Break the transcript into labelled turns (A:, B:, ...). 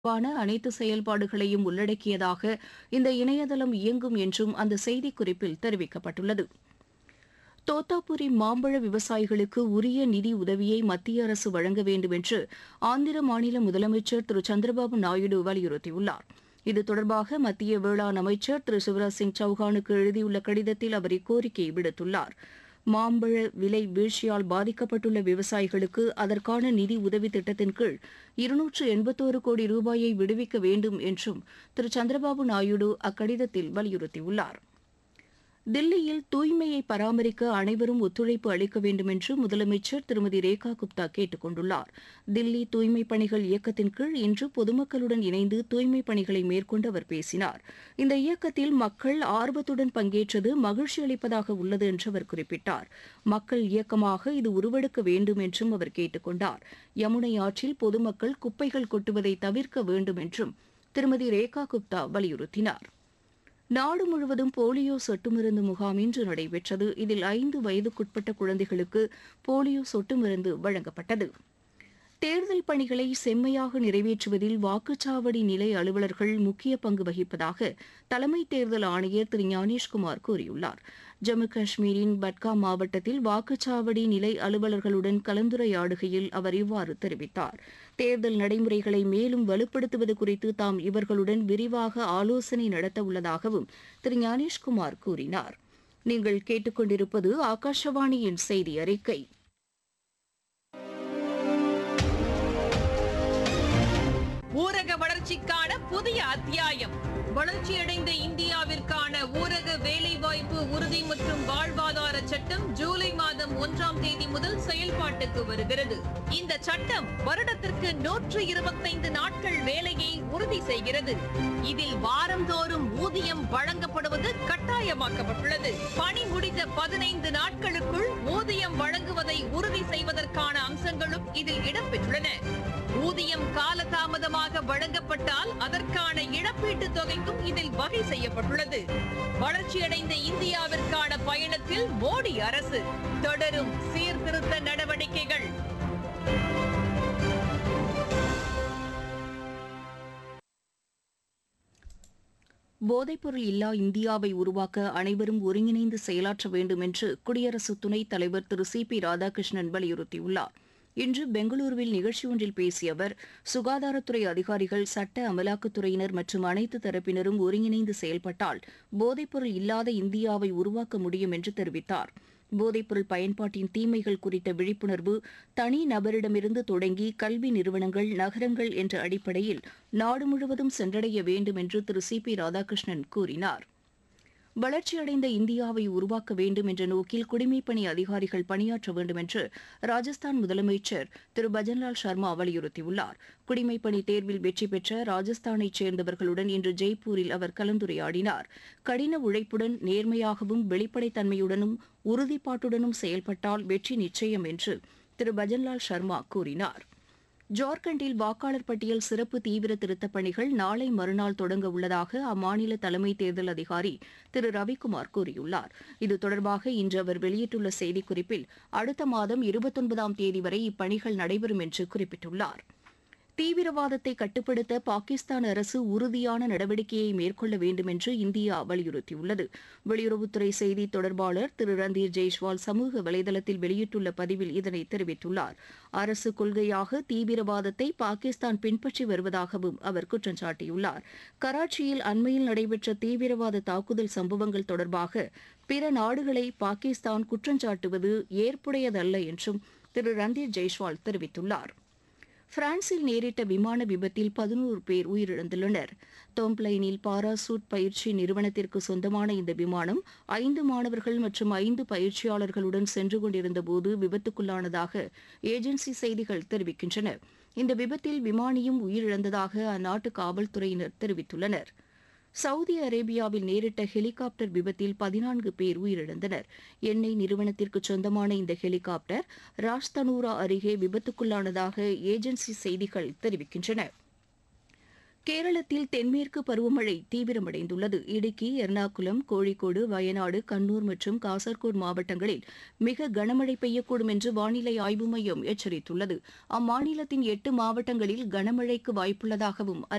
A: தொடர்பான அனைத்து செயல்பாடுகளையும் உள்ளடக்கியதாக இந்த இணையதளம் இயங்கும் என்றும் அந்த செய்திக்குறிப்பில் தெரிவிக்கப்பட்டுள்ளது தோத்தாபுரி மாம்பழ விவசாயிகளுக்கு உரிய நிதி உதவியை மத்திய அரசு வழங்க வேண்டும் என்று ஆந்திர மாநில முதலமைச்சர் திரு சந்திரபாபு நாயுடு வலியுறுத்தியுள்ளார் இது தொடர்பாக மத்திய வேளாண் அமைச்சர் திரு சிவராஜ் சிங் சௌஹானுக்கு எழுதியுள்ள கடிதத்தில் அவர் இக்கோரிக்கை விடுத்துள்ளார் மாம்பழ விலை வீழ்ச்சியால் பாதிக்கப்பட்டுள்ள விவசாயிகளுக்கு அதற்கான நிதி உதவி திட்டத்தின் கீழ் இருநூற்று எண்பத்தோரு கோடி ரூபாயை விடுவிக்க வேண்டும் என்றும் திரு சந்திரபாபு நாயுடு அக்கடிதத்தில் வலியுறுத்தியுள்ளார் தில்லியில் தூய்மையை பராமரிக்க அனைவரும் ஒத்துழைப்பு அளிக்க வேண்டும் என்று முதலமைச்சர் திருமதி ரேகா குப்தா கேட்டுக் கொண்டுள்ளார் தில்லி தூய்மைப் பணிகள் இயக்கத்தின் கீழ் இன்று பொதுமக்களுடன் இணைந்து தூய்மைப் பணிகளை மேற்கொண்டு அவர் பேசினார் இந்த இயக்கத்தில் மக்கள் ஆர்வத்துடன் பங்கேற்றது மகிழ்ச்சி அளிப்பதாக உள்ளது என்று அவர் குறிப்பிட்டார் மக்கள் இயக்கமாக இது உருவெடுக்க வேண்டும் என்றும் அவர் கேட்டுக் கொண்டார் யமுனை ஆற்றில் பொதுமக்கள் குப்பைகள் கொட்டுவதை தவிர்க்க வேண்டும் என்றும் திருமதி ரேகா குப்தா வலியுறுத்தினார் நாடு முழுவதும் போலியோ சொட்டு மருந்து முகாம் இன்று நடைபெற்றது இதில் ஐந்து வயதுக்குட்பட்ட குழந்தைகளுக்கு போலியோ சொட்டு மருந்து வழங்கப்பட்டது தேர்தல் பணிகளை செம்மையாக நிறைவேற்றுவதில் வாக்குச்சாவடி நிலை அலுவலர்கள் முக்கிய பங்கு வகிப்பதாக தலைமை தேர்தல் ஆணையர் திரு ஞானேஷ்குமார் கூறியுள்ளார் ஜம்மு காஷ்மீரின் பட்காம் மாவட்டத்தில் வாக்குச்சாவடி நிலை அலுவலர்களுடன் கலந்துரையாடுகையில் அவர் இவ்வாறு தெரிவித்தார் தேர்தல் நடைமுறைகளை மேலும் வலுப்படுத்துவது குறித்து தாம் இவர்களுடன் விரிவாக ஆலோசனை நடத்த உள்ளதாகவும் திரு ஞானேஷ்குமார் கூறினார் நீங்கள் கேட்டுக்கொண்டிருப்பது ஆகாஷவாணியின் செய்தி அறிக்கை
B: ஊரக வளர்ச்சிக்கான புதிய அத்தியாயம் வளர்ச்சியடைந்த இந்தியாவிற்கான ஊரக வேலைவாய்ப்பு உறுதி மற்றும் வாழ்வாதார சட்டம் ஜூலை மாதம் ஒன்றாம் தேதி முதல் செயல்பாட்டுக்கு வருகிறது இந்த சட்டம் வருடத்திற்கு நூற்று இருபத்தைந்து நாட்கள் வேலையை உறுதி செய்கிறது இதில் வாரந்தோறும் ஊதியம் வழங்கப்படுவது கட்டாயமாக்கப்பட்டுள்ளது பணி முடிந்த பதினைந்து நாட்களுக்குள் ஊதியம் வழங்குவதை உறுதி செய்வதற்கான அம்சங்களும் இதில் இடம்பெற்றுள்ளன ஊதியம் காலதாமதமாக வழங்கப்பட்டால் அதற்கான இழப்பீட்டு தொகைக்கும் இதில் வகை செய்யப்பட்டுள்ளது வளர்ச்சியடைந்த இந்தியாவிற்கான பயணத்தில் மோடி அரசு தொடரும் சீர்திருத்த நடவடிக்கைகள்
A: போதைப்பொருள் இல்லா இந்தியாவை உருவாக்க அனைவரும் ஒருங்கிணைந்து செயலாற்ற வேண்டும் என்று குடியரசு துணைத் தலைவர் திரு சி பி ராதாகிருஷ்ணன் வலியுறுத்தியுள்ளார் இன்று பெங்களூருவில் நிகழ்ச்சி ஒன்றில் பேசிய அவர் சுகாதாரத்துறை அதிகாரிகள் சட்ட அமலாக்கத்துறையினர் மற்றும் அனைத்து தரப்பினரும் ஒருங்கிணைந்து செயல்பட்டால் போதைப்பொருள் இல்லாத இந்தியாவை உருவாக்க முடியும் என்று தெரிவித்தார் போதைப்பொருள் பயன்பாட்டின் தீமைகள் குறித்த விழிப்புணர்வு தனி நபரிடமிருந்து தொடங்கி கல்வி நிறுவனங்கள் நகரங்கள் என்ற அடிப்படையில் நாடு முழுவதும் சென்றடைய வேண்டும் என்று திரு சி பி ராதாகிருஷ்ணன் கூறினார் வளர்ச்சியடைந்த இந்தியாவை உருவாக்க வேண்டும் என்ற நோக்கில் குடிமைப்பணி அதிகாரிகள் பணியாற்ற வேண்டும் என்று ராஜஸ்தான் முதலமைச்சர் திரு பஜன்லால் சர்மா வலியுறுத்தியுள்ளார் குடிமைப்பணி தேர்வில் வெற்றி பெற்ற ராஜஸ்தானைச் சேர்ந்தவர்களுடன் இன்று ஜெய்ப்பூரில் அவர் கலந்துரையாடினார் கடின உழைப்புடன் நேர்மையாகவும் வெளிப்படைத்தன்மையுடனும் உறுதிப்பாட்டுடனும் செயல்பட்டால் வெற்றி நிச்சயம் என்று திரு பஜன்லால் சர்மா கூறினார் ஜார்க்கண்டில் வாக்காளர் பட்டியல் சிறப்பு தீவிர திருத்தப் பணிகள் நாளை மறுநாள் தொடங்க உள்ளதாக அம்மாநில தலைமை தேர்தல் அதிகாரி திரு ரவிக்குமார் கூறியுள்ளார் இது தொடர்பாக இன்று அவர் வெளியிட்டுள்ள செய்திக்குறிப்பில் அடுத்த மாதம் இருபத்தொன்பதாம் தேதி வரை இப்பணிகள் நடைபெறும் என்று குறிப்பிட்டுள்ளார் தீவிரவாதத்தை கட்டுப்படுத்த பாகிஸ்தான் அரசு உறுதியான நடவடிக்கையை மேற்கொள்ள வேண்டும் என்று இந்தியா வலியுறுத்தியுள்ளது வெளியுறவுத்துறை செய்தி தொடர்பாளர் திரு ரந்தீர் ஜெய்ஸ்வால் சமூக வலைதளத்தில் வெளியிட்டுள்ள பதிவில் இதனை தெரிவித்துள்ளார் அரசு கொள்கையாக தீவிரவாதத்தை பாகிஸ்தான் பின்பற்றி வருவதாகவும் அவர் குற்றம் சாட்டியுள்ளார் கராச்சியில் அண்மையில் நடைபெற்ற தீவிரவாத தாக்குதல் சம்பவங்கள் தொடர்பாக பிற நாடுகளை பாகிஸ்தான் குற்றஞ்சாட்டுவது ஏற்புடையதல்ல என்றும் திரு ரந்தீர் ஜெய்ஸ்வால் தெரிவித்துள்ளார் பிரான்சில் நேரிட்ட விமான விபத்தில் பதினோரு பேர் உயிரிழந்துள்ளனர் டோம்ப்ளைனில் பாராசூட் பயிற்சி நிறுவனத்திற்கு சொந்தமான இந்த விமானம் ஐந்து மாணவர்கள் மற்றும் ஐந்து பயிற்சியாளர்களுடன் சென்று கொண்டிருந்தபோது விபத்துக்குள்ளானதாக ஏஜென்சி செய்திகள் தெரிவிக்கின்றன இந்த விபத்தில் விமானியும் உயிரிழந்ததாக அந்நாட்டு காவல்துறையினர் தெரிவித்துள்ளனர் சவுதி அரேபியாவில் நேரிட்ட ஹெலிகாப்டர் விபத்தில் பதினான்கு பேர் உயிரிழந்தனர் எண்ணெய் நிறுவனத்திற்கு சொந்தமான இந்த ஹெலிகாப்டர் ராஜ்தனூரா அருகே விபத்துக்குள்ளானதாக ஏஜென்சி செய்திகள் தெரிவிக்கின்றன கேரளத்தில் தென்மேற்கு பருவமழை தீவிரமடைந்துள்ளது இடுக்கி எர்ணாகுளம் கோழிக்கோடு வயநாடு கண்ணூர் மற்றும் காசர்கோடு மாவட்டங்களில் மிக கனமழை பெய்யக்கூடும் என்று வானிலை ஆய்வு மையம் எச்சரித்துள்ளது அம்மாநிலத்தின் எட்டு மாவட்டங்களில் கனமழைக்கு வாய்ப்புள்ளதாகவும்